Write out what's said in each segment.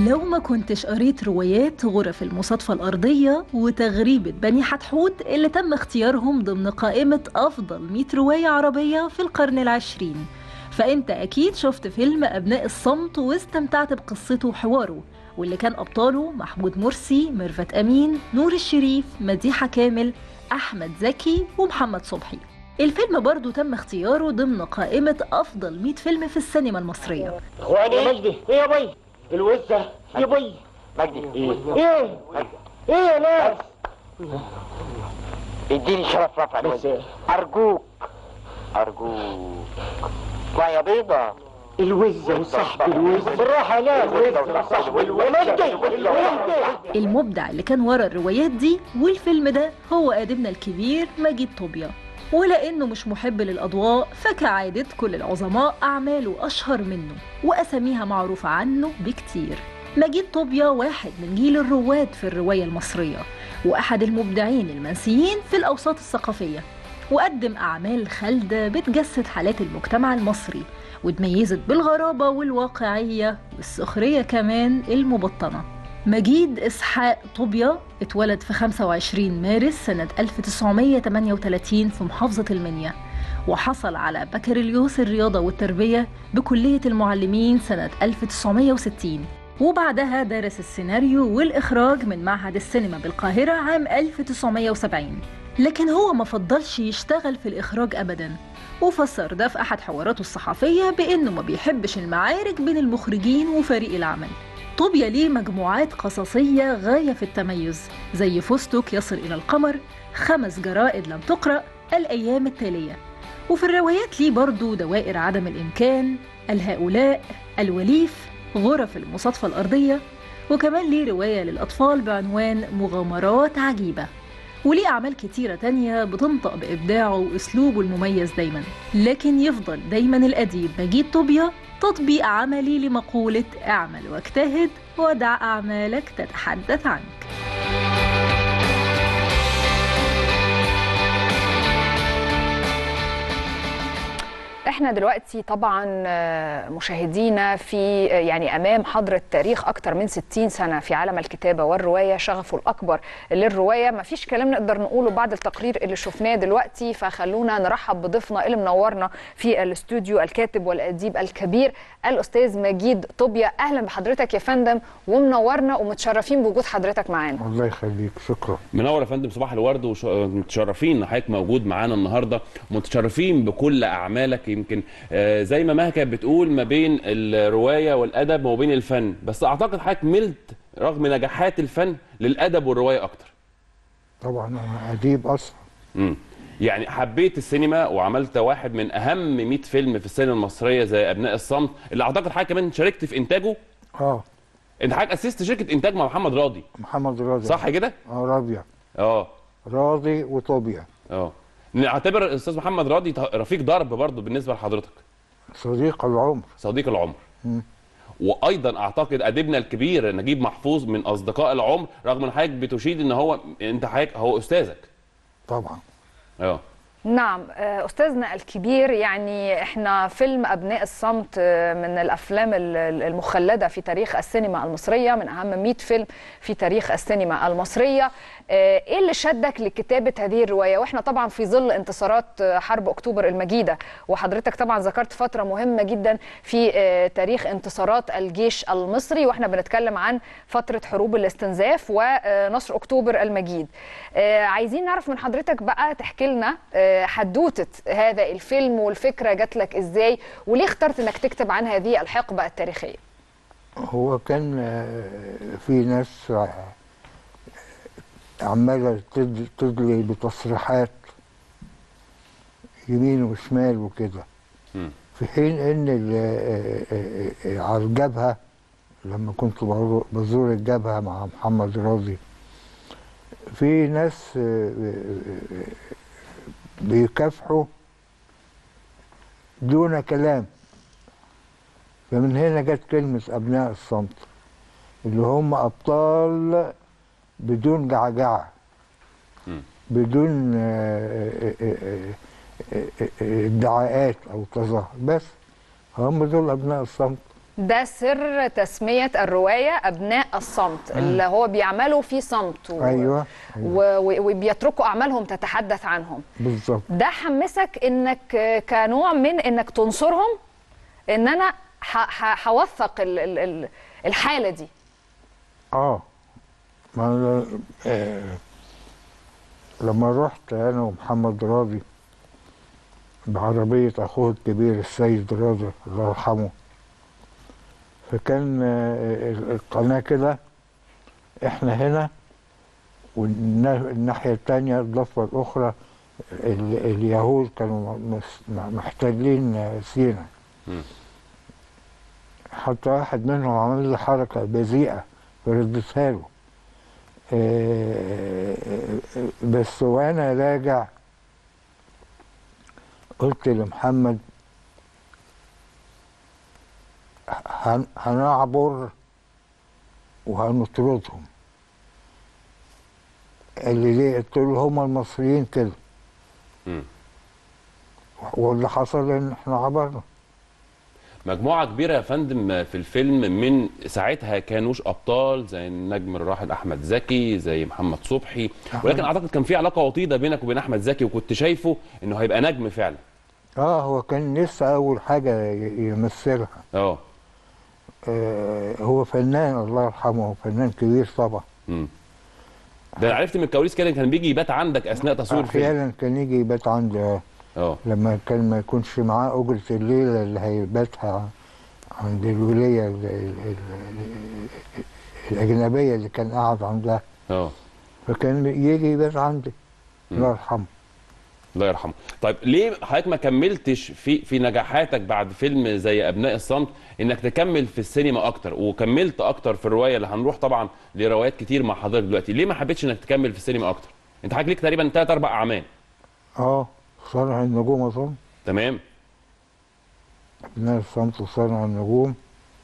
لو ما كنتش قريت روايات غرف المصادفة الأرضية وتغريبة بني حتحوت اللي تم اختيارهم ضمن قائمة أفضل 100 رواية عربية في القرن العشرين فأنت أكيد شفت فيلم أبناء الصمت واستمتعت بقصته وحواره واللي كان أبطاله محمود مرسي ميرفت أمين نور الشريف مديحة كامل أحمد زكي ومحمد صبحي الفيلم برضو تم اختياره ضمن قائمة أفضل 100 فيلم في السينما المصرية اخواني يا مجدي ايه يا بي الوزة يا بي مجدي ايه ايه ايه يا ناس اديني شرف رفع بس الوزن ارجوك ارجوك ما يا بيضة الوزة وصاحب الوزة بالراحة يا ناس الوزة وصاحب الوزة يا مجدي الوزة المبدع اللي كان ورا الروايات دي والفيلم ده هو أديبنا الكبير مجيد طوبيا ولأنه مش محب للأضواء فكعادة كل العظماء أعماله أشهر منه وأساميها معروفة عنه بكتير مجيد طوبيا واحد من جيل الرواد في الرواية المصرية وأحد المبدعين المنسيين في الأوساط الثقافية وقدم أعمال خالدة بتجسد حالات المجتمع المصري وتميزت بالغرابة والواقعية والسخرية كمان المبطنة مجيد إسحاق طوبيا اتولد في 25 مارس سنة 1938 في محافظة المنيا وحصل على بكالوريوس الرياضة والتربية بكلية المعلمين سنة 1960 وبعدها درس السيناريو والإخراج من معهد السينما بالقاهرة عام 1970 لكن هو ما فضلش يشتغل في الإخراج أبدا وفسر ده في أحد حواراته الصحفية بإنه ما بيحبش المعارك بين المخرجين وفريق العمل طوبيا ليه مجموعات قصصية غاية في التميز زي فستك يصل إلى القمر خمس جرائد لم تقرأ الأيام التالية وفي الروايات ليه برضو دوائر عدم الإمكان الهؤلاء الوليف غرف المصادفة الأرضية وكمان ليه رواية للأطفال بعنوان مغامرات عجيبة وليه أعمال كتيرة تانية بتنطق بإبداعه وأسلوبه المميز دايما لكن يفضل دايما الأديب مجيد طوبيا تطبيق عملي لمقولة اعمل واجتهد ودع أعمالك تتحدث عنك احنا دلوقتي طبعا آه، مشاهدينا في آه، يعني امام حضره تاريخ اكتر من 60 سنه في عالم الكتابه والروايه شغفه الاكبر للروايه ما فيش كلام نقدر نقوله بعد التقرير اللي شفناه دلوقتي فخلونا نرحب بضيفنا اللي منورنا في الاستوديو الكاتب والاديب الكبير الاستاذ مجيد طوبيا اهلا بحضرتك يا فندم ومنورنا ومتشرفين بوجود حضرتك معانا الله يخليك شكرا منور يا فندم صباح الورد ومتشرفين ان حضرتك موجود معانا النهارده متشرفين بكل اعمالك يمكن آه، زي ما مها كانت بتقول ما بين الروايه والادب وما بين الفن بس اعتقد حضرتك ملت رغم نجاحات الفن للادب والروايه اكتر طبعا انا اديب اصلا امم يعني حبيت السينما وعملت واحد من اهم 100 فيلم في السينما المصريه زي ابناء الصمت اللي اعتقد حضرتك كمان شاركت في انتاجه اه انت حضرتك اسست شركه انتاج مع محمد راضي محمد راضي صح كده اه راضية اه راضي وطوبيا اه نعتبر الاستاذ محمد راضي رفيق ضرب برضه بالنسبه لحضرتك صديق العمر صديق العمر مم. وايضا اعتقد اديبنا الكبير نجيب محفوظ من اصدقاء العمر رغم ان حضرتك بتشيد ان هو انت حضرتك هو استاذك طبعا اه نعم آه، أستاذنا الكبير يعني إحنا فيلم أبناء الصمت آه، من الأفلام ال- ال- المخلدة في تاريخ السينما المصرية من أهم 100 فيلم في تاريخ السينما المصرية آه، إيه اللي شدك لكتابة هذه الرواية وإحنا طبعا في ظل انتصارات آه، حرب أكتوبر المجيدة وحضرتك طبعا ذكرت فترة مهمة جدا في آه، تاريخ انتصارات الجيش المصري وإحنا بنتكلم عن فترة حروب الاستنزاف ونصر أكتوبر المجيد آه، عايزين نعرف من حضرتك بقى تحكي لنا آه، حدوتة هذا الفيلم والفكرة جات لك ازاي وليه اخترت انك تكتب عن هذه الحقبة التاريخية هو كان آه، في ناس آه، عمالة تد- تدلي بتصريحات يمين وشمال وكده مم. في حين ان ال- آه، آه، آه، على الجبهة لما كنت بزور- بزور الجبهة مع محمد راضي في ناس آه، آه، آه، بيكافحوا دون كلام فمن هنا جت كلمة أبناء الصمت اللي هم أبطال بدون جعجعة مم. بدون آه، آه، آه، آه، آه، آه، ادعاءات أو تظاهر بس هم دول أبناء الصمت ده سر تسميه الروايه ابناء الصمت اللي هو بيعملوا في صمت و... ايوه و... و- وبيتركوا اعمالهم تتحدث عنهم بالظبط ده حمسك انك آه، كنوع من انك تنصرهم ان انا ح- ح- هوثق ال- ال- ال- الحاله دي اه ما أنا آه لما رحت انا ومحمد راضي بعربية اخوه الكبير السيد راضي الله يرحمه فكان آه القناة كده احنا هنا والناحية التانية الضفة الأخرى ال- اليهود كانوا مس- محتلين سينا مم. حتى واحد منهم عمل لي حركة بذيئة فردتها له آه، آه، بس وانا راجع قلت لمحمد هن- هنعبر وهنطردهم اللي ليه قلت له هم المصريين كده مم. واللي حصل ان احنا عبرنا مجموعة كبيرة يا فندم في الفيلم من ساعتها كانوش أبطال زي النجم الراحل أحمد زكي زي محمد صبحي ولكن أعتقد كان في علاقة وطيدة بينك وبين أحمد زكي وكنت شايفه إنه هيبقى نجم فعلا اه هو كان لسه اول حاجه ي- يمثلها اه آه هو فنان الله يرحمه هو فنان كبير طبعا مم. ده أنا عرفت من الكواليس كده كان بيجي يبات عندك أثناء تصوير الفيلم احيانا كان يجي يبات عندي آه، اه لما كان ما يكونش معاه اجره الليله اللي هيباتها عند الوليه ال- ال- ال- الاجنبيه اللي كان قاعد عندها اه فكان يجي يبات عندي الله يرحمه الله يرحمه طيب ليه حضرتك ما كملتش في في نجاحاتك بعد فيلم زي ابناء الصمت انك تكمل في السينما اكتر وكملت اكتر في الروايه اللي هنروح طبعا لروايات كتير مع حضرتك دلوقتي ليه ما حبيتش انك تكمل في السينما اكتر انت حضرتك ليك تقريبا ثلاث اربع اعمال اه صانع النجوم اظن تمام ابناء الصمت وصانع النجوم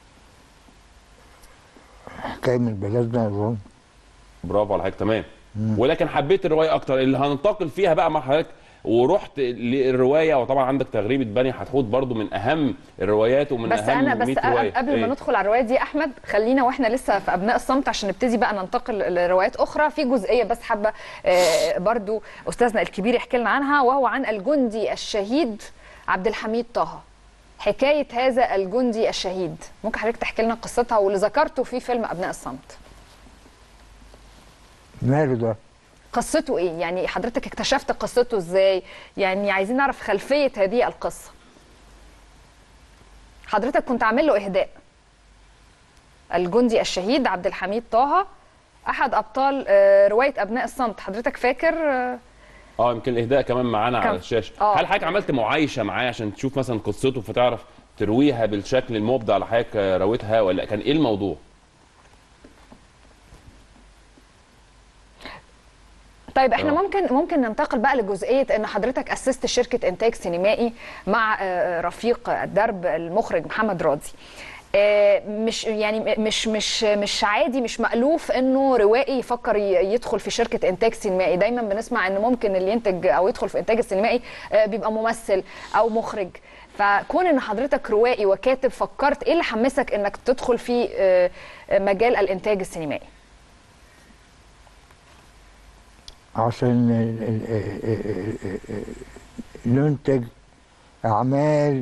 حكايه من بلدنا اظن برافو على حضرتك تمام ولكن حبيت الروايه اكتر اللي هننتقل فيها بقى مع حضرتك ورحت للروايه وطبعا عندك تغريبه بني حتحوت برضو من اهم الروايات ومن بس اهم انا بس 100 روايه قبل إيه؟ ما ندخل على الروايات دي يا احمد خلينا واحنا لسه في ابناء الصمت عشان نبتدي بقى ننتقل لروايات اخرى في جزئيه بس حابه آه، برضو استاذنا الكبير يحكي لنا عنها وهو عن الجندي الشهيد عبد الحميد طه حكايه هذا الجندي الشهيد ممكن حضرتك تحكي لنا قصتها واللي ذكرته في فيلم ابناء الصمت ماله ده قصته ايه يعني حضرتك اكتشفت قصته ازاي يعني عايزين نعرف خلفيه هذه القصه حضرتك كنت عامل له اهداء الجندي الشهيد عبد الحميد طه احد ابطال آه، روايه ابناء الصمت حضرتك فاكر آه، اه يمكن الاهداء كمان معانا كم- على الشاشه آه. هل حضرتك عملت معايشه معاه عشان تشوف مثلا قصته فتعرف ترويها بالشكل المبدع اللي حضرتك رويتها ولا كان ايه الموضوع طيب احنا آه. ممكن ممكن ننتقل بقى لجزئيه ان حضرتك اسست شركه انتاج سينمائي مع آه، رفيق الدرب المخرج محمد راضي آه، مش يعني م- مش مش مش عادي مش مألوف انه روائي يفكر ي- يدخل في شركه انتاج سينمائي دايما بنسمع ان ممكن اللي ينتج او يدخل في انتاج السينمائي آه، بيبقى ممثل او مخرج فكون ان حضرتك روائي وكاتب فكرت ايه اللي حمسك انك تدخل في آه، آه، مجال الانتاج السينمائي عشان ال- ال- ال- ال- ال- ننتج أعمال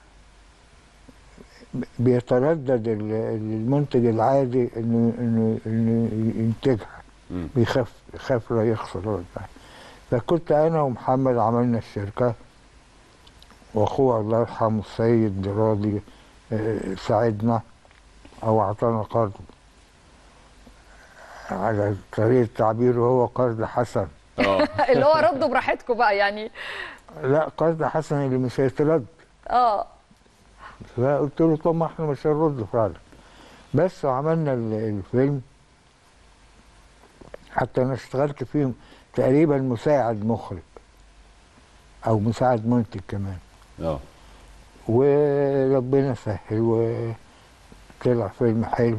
بيتردد ال- المنتج العادي إنه إنه إنه ينتجها مم. بيخاف يخاف لا يخسر ولا بتاع. فكنت أنا ومحمد عملنا الشركة وأخوه الله يرحمه السيد راضي آه، ساعدنا أو أعطانا قرض على طريقة تعبيره هو قرض حسن اه اللي هو ردوا براحتكم بقى يعني لا قرض حسن اللي مش هيترد اه فقلت له طب ما احنا مش هنرد فعلا بس وعملنا ال- الفيلم حتى انا اشتغلت فيه تقريبا مساعد مخرج او مساعد منتج كمان اه وربنا سهل وطلع فيلم حلو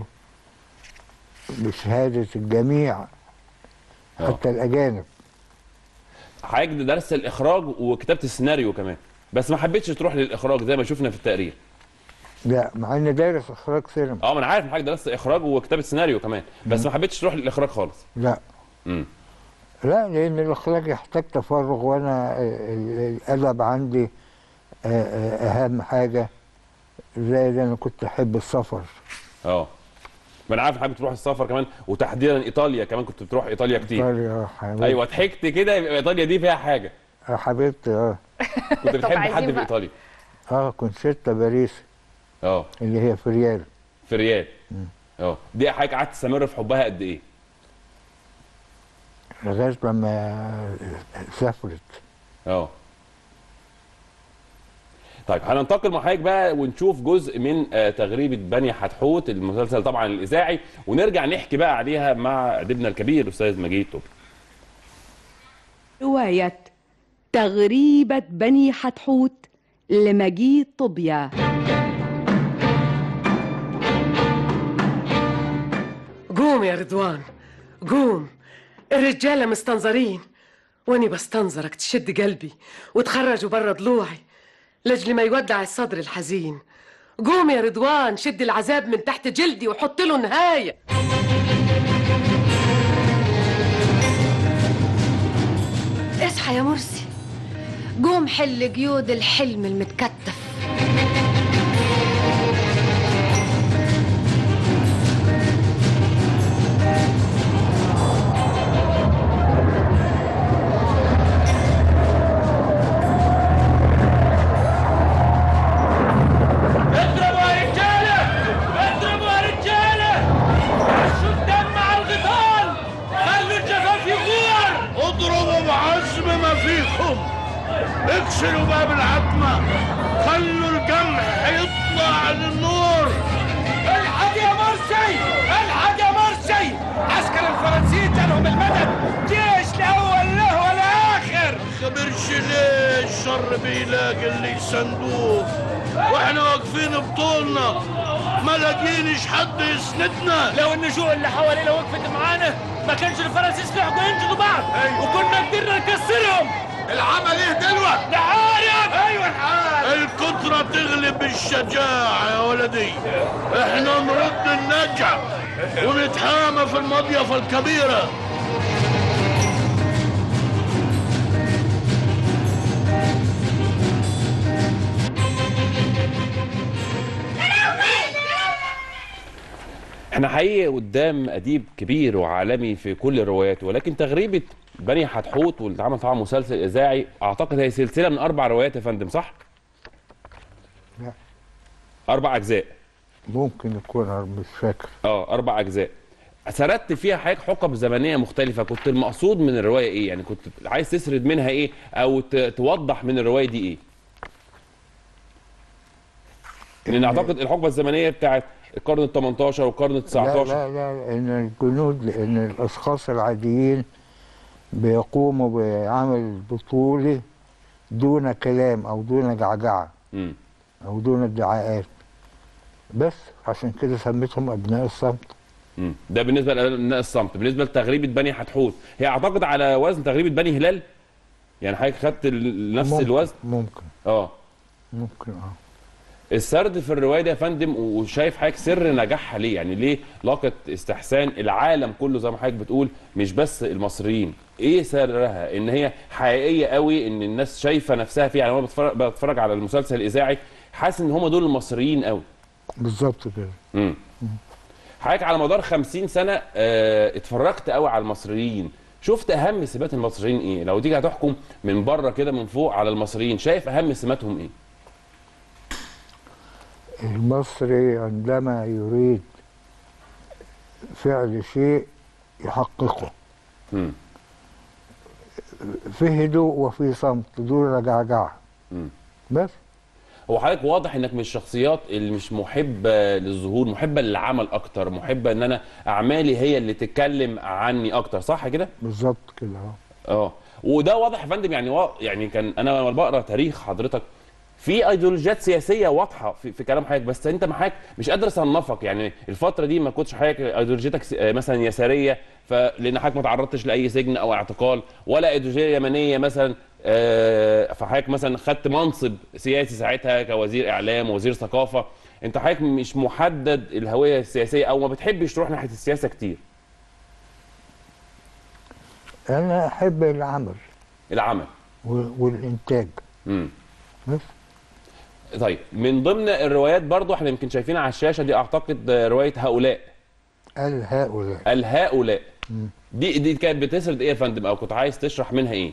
بشهادة الجميع آه. حتى الأجانب حضرتك درست الاخراج وكتابه السيناريو كمان بس ما حبيتش تروح للاخراج زي ما شفنا في التقرير لا مع اني دارس اخراج سينما اه ما انا عارف ان حضرتك درست اخراج وكتابه سيناريو كمان بس ما حبيتش تروح للاخراج خالص لا امم لا لان الاخراج يحتاج تفرغ وانا ال- الادب عندي آه، آه، اهم حاجه زائد انا كنت احب السفر اه ما انا عارف حضرتك بتروح السفر كمان وتحديدا ايطاليا كمان كنت بتروح ايطاليا كتير ايطاليا آه، حبيبتي ايوه ضحكت كده يبقى ايطاليا دي فيها حاجه آه، حبيبتي اه كنت بتحب عايزين حد في بقى. ايطاليا اه كنت ستة باريس اه اللي هي في ريال في ريال اه دي حضرتك قعدت تستمر في حبها قد ايه؟ لغايه لما سافرت اه طيب هننتقل مع حضرتك بقى ونشوف جزء من آه، تغريبه بني حتحوت المسلسل طبعا الاذاعي ونرجع نحكي بقى عليها مع اديبنا الكبير استاذ مجيد طب رواية تغريبة بني حتحوت لمجيد طبية قوم يا رضوان قوم الرجالة مستنظرين واني بستنظرك تشد قلبي وتخرج برا ضلوعي لاجل ما يودع الصدر الحزين قوم يا رضوان شد العذاب من تحت جلدي وحط له نهاية اصحى يا مرسي قوم حل قيود الحلم المتكتف اضربوا يا رجاله اضربوا يا رجاله رشوا الدم على الغيطان خلوا الجفاف يغور اضربوا بعزم ما فيكم اكسروا باب العتمه خلوا الجمح يطلع للنور الحق يا مرسي الحق يا مرسي عسكر الفرنسيين جالهم المدد جيش لاول له ولا اخر خبرش ليه الشر بيلاقي اللي يسندوه واحنا واقفين بطولنا ما لاقيينش حد يسندنا لو النجوم اللي حوالينا وقفت معانا ما كانش الفرنسيس يستحقوا ينجدوا بعض وكنا قدرنا نكسرهم العمل ايه دلوقتي؟ نعارف ايوه نعارف الكترة تغلب الشجاعة يا ولدي احنا نرد النجع ونتحامى في المضيفة الكبيرة احنا حقيقي قدام اديب كبير وعالمي في كل رواياته ولكن تغريبه بني حتحوت واللي اتعمل طبعا مسلسل اذاعي اعتقد هي سلسله من اربع روايات يا فندم صح؟ لا. اربع اجزاء ممكن يكون أنا مش فاكر اه اربع اجزاء سردت فيها حاجه حقب زمنيه مختلفه كنت المقصود من الروايه ايه يعني كنت عايز تسرد منها ايه او ت- توضح من الروايه دي ايه لان اعتقد الحقبه الزمنيه بتاعت القرن ال 18 والقرن ال لا 19 لا لا ان الجنود لان الاشخاص العاديين بيقوموا بعمل بطولي دون كلام او دون جعجعه مم. او دون ادعاءات بس عشان كده سميتهم ابناء الصمت مم. ده بالنسبه لابناء الصمت بالنسبه لتغريبه بني حتحوت هي اعتقد على وزن تغريبه بني هلال يعني حضرتك خدت ال- نفس ممكن الوزن ممكن اه ممكن اه السرد في الروايه دي يا فندم وشايف حضرتك سر نجاحها ليه يعني ليه لاقت استحسان العالم كله زي ما حضرتك بتقول مش بس المصريين ايه سرها ان هي حقيقيه قوي ان الناس شايفه نفسها فيها يعني انا بتفرج, بتفرج على المسلسل الاذاعي حاسس ان هم دول المصريين قوي بالظبط كده امم حضرتك على مدار 50 سنه آه، اتفرجت قوي على المصريين شفت اهم سمات المصريين ايه لو تيجي هتحكم من بره كده من فوق على المصريين شايف اهم سماتهم ايه المصري عندما يريد فعل شيء يحققه امم في هدوء وفي صمت دون جعجعه مم. بس هو حضرتك واضح انك من الشخصيات اللي مش محبه للظهور محبه للعمل اكتر محبه ان انا اعمالي هي اللي تتكلم عني اكتر صح كده بالظبط كده اه اه وده واضح يا فندم يعني وا... يعني كان انا لما بقرا تاريخ حضرتك في ايديولوجيات سياسيه واضحه في, في كلام حضرتك بس انت معاك مش قادر اصنفك يعني الفتره دي ما كنتش حضرتك ايديولوجيتك س- آه، مثلا يساريه فلان حضرتك ما تعرضتش لاي سجن او اعتقال ولا ايديولوجيه يمنيه مثلا آه، فحضرتك مثلا خدت منصب سياسي ساعتها كوزير اعلام وزير ثقافه انت حضرتك مش محدد الهويه السياسيه او ما بتحبش تروح ناحيه السياسه كتير انا احب العمل العمل و- والانتاج امم بس طيب من ضمن الروايات برضو احنا يمكن شايفينها على الشاشه دي اعتقد روايه هؤلاء قال هؤلاء الهؤلاء دي دي كانت بتسرد ايه يا فندم او كنت عايز تشرح منها ايه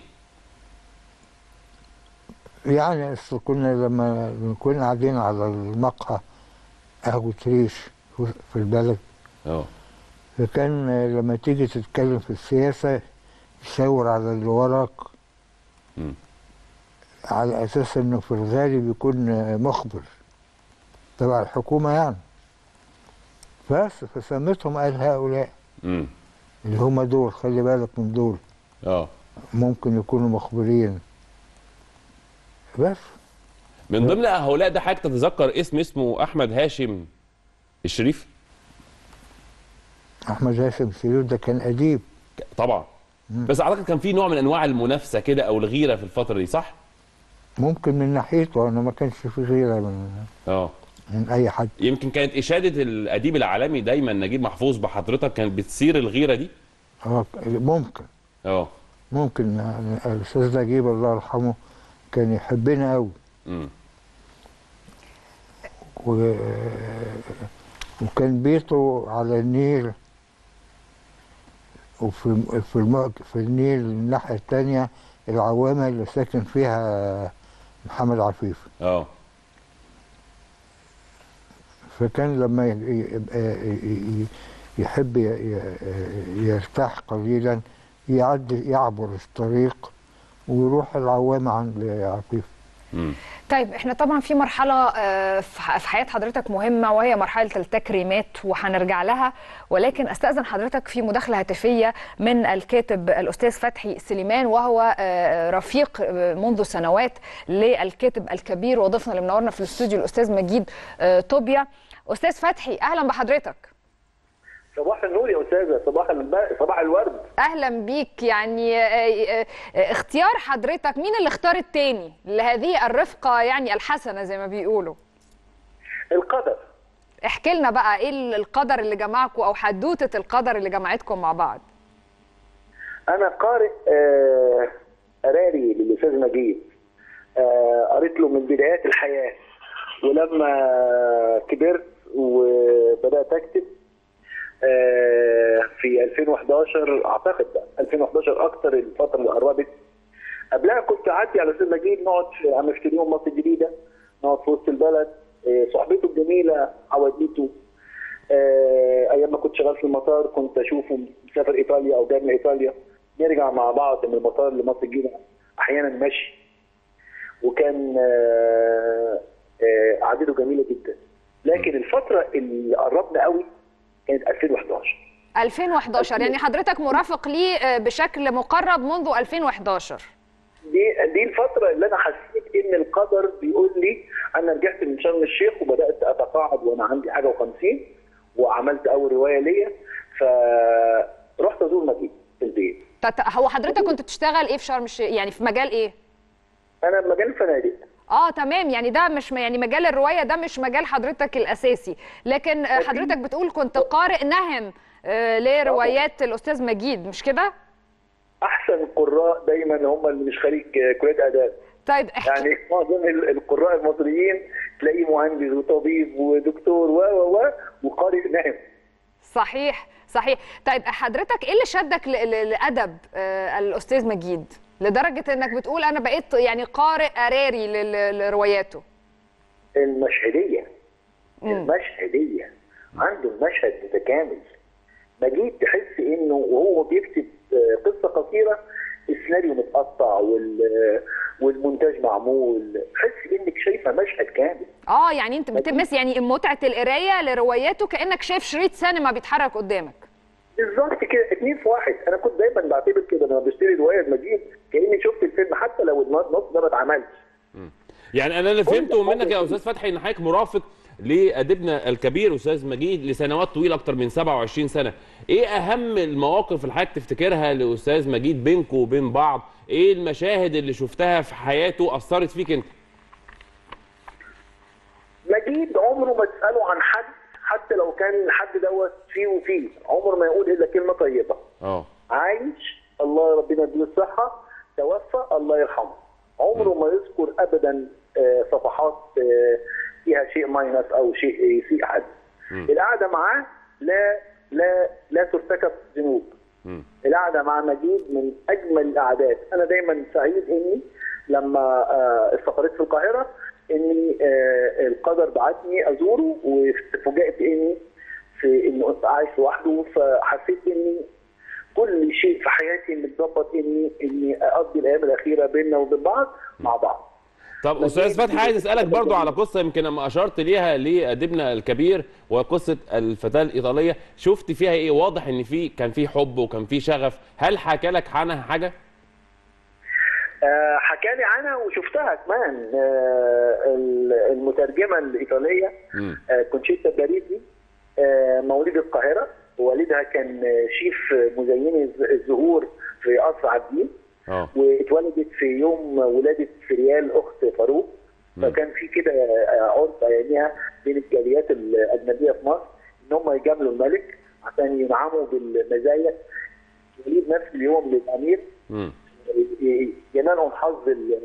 يعني أصل كنا لما كنا قاعدين على المقهى قهوة ريش في البلد اه فكان لما تيجي تتكلم في السياسة يشاور على اللي وراك مم. على أساس إنه في الغالب يكون مخبر تبع الحكومة يعني بس فسميتهم قال هؤلاء امم اللي هم دول خلي بالك من دول اه ممكن يكونوا مخبرين بس من ضمن هؤلاء ده حضرتك تتذكر اسم اسمه احمد هاشم الشريف أحمد هاشم سيود ده كان أديب طبعا بس اعتقد كان في نوع من انواع المنافسه كده او الغيره في الفتره دي صح ممكن من ناحيته أنا ما كانش في غيرة من اه من أي حد يمكن كانت اشاده الاديب العالمي دايما نجيب محفوظ بحضرتك كانت بتثير الغيره دي اه ممكن اه ممكن يعني الاستاذ نجيب الله يرحمه كان يحبنا قوي امم و... وكان بيته على النيل وفي في الم... في النيل الناحيه الثانيه العوامه اللي ساكن فيها محمد عفيف اه فكان لما ي- يبقى ي- ي- يحب ي- ي- يرتاح قليلا يعدي يعبر الطريق ويروح العوامة عند عفيف امم طيب احنا طبعا في مرحلة آه، في ح- في حياة حضرتك مهمة وهي مرحلة التكريمات وهنرجع لها ولكن استأذن حضرتك في مداخلة هاتفية من الكاتب الأستاذ فتحي سليمان وهو آه، رفيق آه، منذ سنوات للكاتب الكبير وضيفنا اللي منورنا في الاستوديو الأستاذ مجيد آه، طوبيا أستاذ فتحي أهلا بحضرتك صباح النور يا استاذه صباح الب... صباح الورد اهلا بيك يعني آه، آه، آه، اختيار حضرتك مين اللي اختار التاني لهذه الرفقه يعني الحسنه زي ما بيقولوا القدر احكي لنا بقى ايه ال- القدر اللي جمعكم او حدوته القدر اللي جمعتكم مع بعض انا قارئ آه، قراري للاستاذ نجيب آه، قريت له من بدايات الحياه ولما كبرت وبدات اكتب آه، في 2011 اعتقد بقى 2011 اكتر الفتره اللي قربت قبلها كنت اعدي على الاستاذ نجيب نقعد في عم افتريهم مصر الجديده نقعد في وسط البلد آه، صحبته الجميله عودته آه، ايام ما كنت شغال في المطار كنت اشوفه مسافر ايطاليا او جاي من ايطاليا نرجع مع بعض من المطار لمصر الجديده احيانا مشي وكان آه، آه، قعدته جميله جدا لكن الفتره اللي قربنا قوي كانت 2011 2011 يعني حضرتك مرافق ليه آه، بشكل مقرب منذ 2011 دي دي الفتره اللي انا حسيت ان القدر بيقول لي انا رجعت من شرم الشيخ وبدات اتقاعد وانا عندي حاجه و50 وعملت اول روايه ليا فرحت ازور نجيب في البيت تت- هو حضرتك كنت بتشتغل ايه في شرم الشيخ يعني في مجال ايه انا في مجال الفنادق اه تمام يعني ده مش يعني مجال الروايه ده مش مجال حضرتك الاساسي لكن آه، حضرتك بتقول كنت قارئ نهم آه، لروايات الاستاذ مجيد مش كده احسن القراء دايما هم اللي مش خريج كليه اداب طيب احكي يعني معظم ال- القراء المصريين تلاقيه مهندس وطبيب ودكتور و و و وقارئ نهم صحيح صحيح طيب حضرتك ايه اللي شدك ل- ل- لادب آه، الاستاذ مجيد لدرجه انك بتقول انا بقيت يعني قارئ قراري ل- ل- لرواياته المشهديه مم. المشهديه عنده المشهد متكامل مجيد تحس انه وهو بيكتب آه، قصه قصيره السيناريو متقطع وال والمونتاج معمول تحس انك شايفه مشهد كامل اه يعني انت بتمس يعني متعه القرايه لرواياته كانك شايف شريط سينما بيتحرك قدامك بالظبط كده اتنين في واحد انا كنت دايما بعتبر كده لما بشتري روايه مجيد كاني شفت الفيلم حتى لو النص ده ما اتعملش يعني انا اللي فهمته منك يا استاذ فتحي ان حضرتك مرافق لاديبنا الكبير استاذ مجيد لسنوات طويله اكتر من 27 سنه ايه اهم المواقف اللي حضرتك تفتكرها لاستاذ مجيد بينكم وبين بعض ايه المشاهد اللي شفتها في حياته اثرت فيك انت مجيد عمره ما تساله عن حد حتى لو كان الحد دوت فيه وفيه عمره ما يقول الا كلمه طيبه اه عايش الله ربنا يديله الصحه توفى الله يرحمه عمره ما يذكر ابدا آه، صفحات آه، فيها شيء ماينس او شيء يسيء حد القعده معاه لا لا لا ترتكب ذنوب القعده مع مجيد من اجمل القعدات انا دايما سعيد اني لما آه، استقريت في القاهره اني آه، القدر بعتني ازوره وفوجئت اني في انه عايش لوحده فحسيت اني كل شيء في حياتي متظبط اني اني اقضي الايام الاخيره بيننا وبين بعض مع بعض طب استاذ فتحي عايز اسالك برضو على قصه يمكن لما اشرت ليها لاديبنا الكبير وقصه الفتاه الايطاليه شفت فيها ايه واضح ان في كان في حب وكان في شغف هل حكى لك عنها حاجه آه، حكى لي عنها وشفتها كمان آه، ال- المترجمه الايطاليه مم. آه، كونشيتا باريزي آه، مواليد القاهره والدها كان آه، شيف مزيني الز- الزهور في قصر عابدين اه واتولدت في يوم ولاده فريال اخت فاروق مم. فكان في كده آه، عرف اياميها بين الجاليات الاجنبيه في مصر ان هم يجاملوا الملك عشان ينعموا بالمزايا وليد نفس اليوم للامير مم. ينالهم حظ ال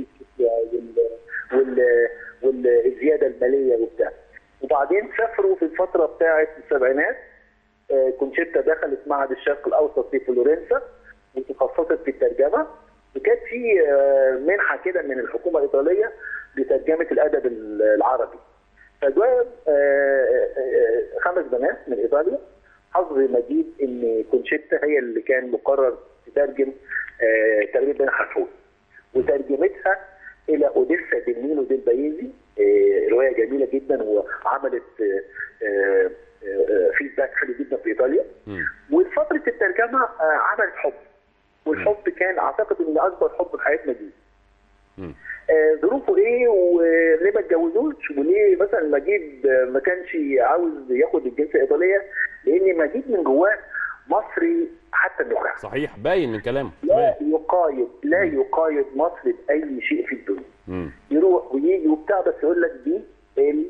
وال وال والزياده الماليه وبتاع وبعدين سافروا في الفتره بتاعه السبعينات آه، كونشيتا دخلت معهد الشرق الاوسط في فلورنسا وتخصصت في الترجمه وكانت في آه، منحه كده من الحكومه الايطاليه لترجمه الادب العربي فجاء آه، آه، خمس بنات من ايطاليا حظ مجيد ان كونشيتا هي اللي كان مقرر تترجم آه، تقريبا بين حرفون وترجمتها الى اوديسا ديل ديل بايزي آه، روايه جميله جدا وعملت آه، آه، آه، فيدباك حلو جدا في ايطاليا مم. وفتره الترجمه آه، عملت حب والحب كان اعتقد ان اكبر حب في حياه مجيد مم. آه، ظروفه ايه وليه ما اتجوزوش وليه مثلا مجيد آه، ما كانش عاوز ياخد الجنسيه الايطاليه لان مجيد من جواه مصري حتى النخاع صحيح باين من كلامه لا يقايد لا يقايد مصر باي شيء في الدنيا مم. يروح ويجي وبتاع بس يقول لك دي ال-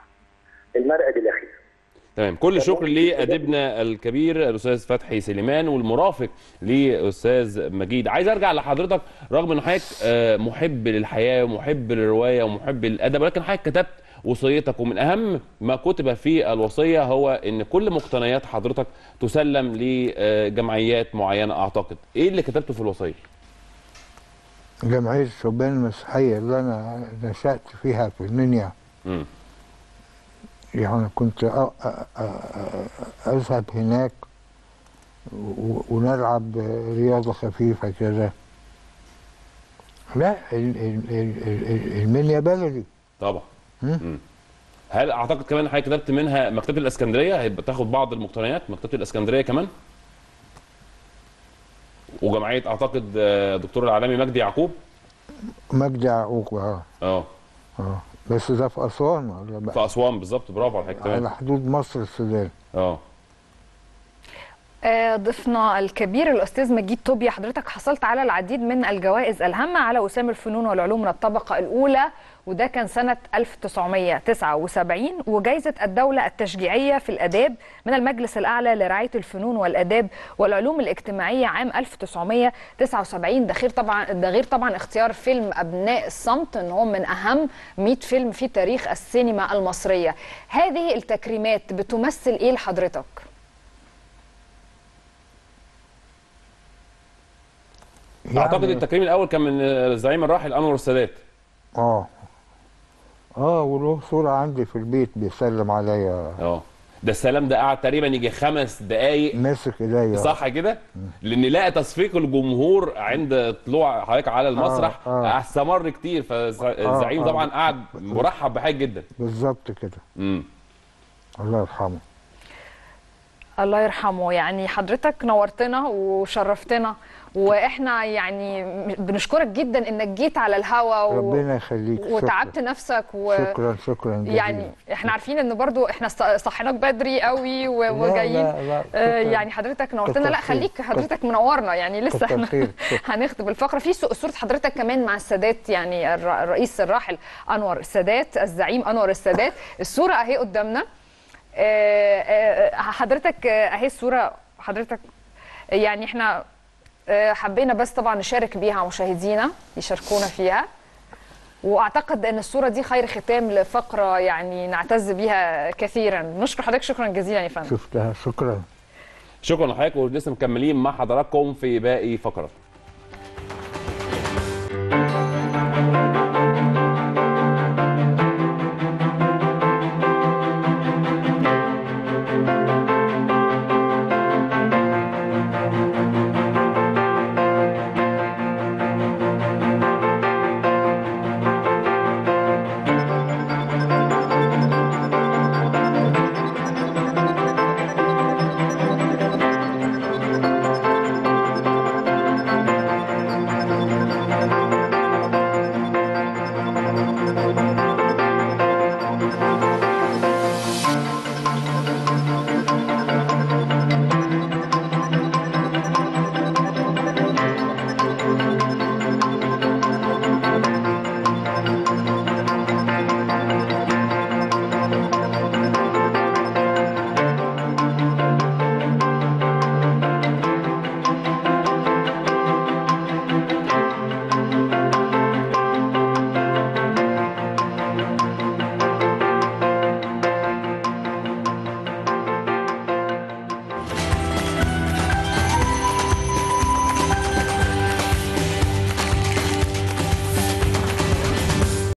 المرأة الاخير تمام كل الشكر لاديبنا الكبير الاستاذ فتحي سليمان والمرافق لاستاذ مجيد عايز ارجع لحضرتك رغم ان حضرتك آه، محب للحياه ومحب للروايه ومحب للادب ولكن حضرتك كتبت وصيتك ومن اهم ما كتب في الوصيه هو ان كل مقتنيات حضرتك تسلم لجمعيات معينه اعتقد ايه اللي كتبته في الوصيه جمعية الشبان المسيحية اللي أنا نشأت فيها في المنيا مم. يعني كنت أ- أ- أ- أذهب هناك و- ونلعب رياضة خفيفة كده لا ال- ال- ال- ال- المنيا بلدي طبعا مم. مم. هل اعتقد كمان حضرتك كتبت منها مكتبه الاسكندريه هيبقى تاخد بعض المقتنيات مكتبه الاسكندريه كمان وجمعيه اعتقد آه، دكتور العالمي مجدي يعقوب مجدي يعقوب اه اه اه بس ده في أسوان ولا في بقى اسوان بالظبط برافو على حضرتك على تمام حدود مصر السودان اه آه، ضيفنا الكبير الاستاذ مجيد طوبيا حضرتك حصلت على العديد من الجوائز الهامه على وسام الفنون والعلوم من الطبقه الاولى وده كان سنه 1979 وجائزه الدوله التشجيعيه في الاداب من المجلس الاعلى لرعايه الفنون والاداب والعلوم الاجتماعيه عام 1979 ده غير طبعا ده غير طبعا اختيار فيلم ابناء الصمت ان هو من اهم 100 فيلم في تاريخ السينما المصريه هذه التكريمات بتمثل ايه لحضرتك اعتقد التكريم الاول كان من الزعيم الراحل انور السادات اه اه وله صورة عندي في البيت بيسلم عليا اه ده السلام ده قعد تقريبا يجي خمس دقائق ماسك ايديا صح كده؟ لان لقى تصفيق الجمهور عند طلوع حضرتك على المسرح آه، آه. استمر كتير فالزعيم آه. طبعا قعد مرحب بحاجه جدا بالظبط كده امم الله يرحمه الله يرحمه يعني حضرتك نورتنا وشرفتنا واحنا يعني بنشكرك جدا انك جيت على الهوا و... ربنا يخليك شكراً. وتعبت نفسك و... شكرا شكرا جزيلا يعني احنا عارفين ان برضو احنا ص- صحيناك بدري قوي و- لا، وجايين لا، لا، آه، شكراً. يعني حضرتك نورتنا كتر لا خير. خليك حضرتك منورنا يعني لسه كتر احنا خير. هنختم الفقره في صو- صوره حضرتك كمان مع السادات يعني الر- الرئيس الراحل انور السادات الزعيم انور السادات الصوره اهي قدامنا آه، آه، حضرتك آه، اهي الصوره حضرتك يعني احنا آه، حبينا بس طبعا نشارك بيها مشاهدينا يشاركونا فيها واعتقد ان الصوره دي خير ختام لفقره يعني نعتز بيها كثيرا نشكر حضرتك شكرا جزيلا يا فندم شفتها شكرا شكرا لحضرتك ولسه مكملين مع حضراتكم في باقي فقرات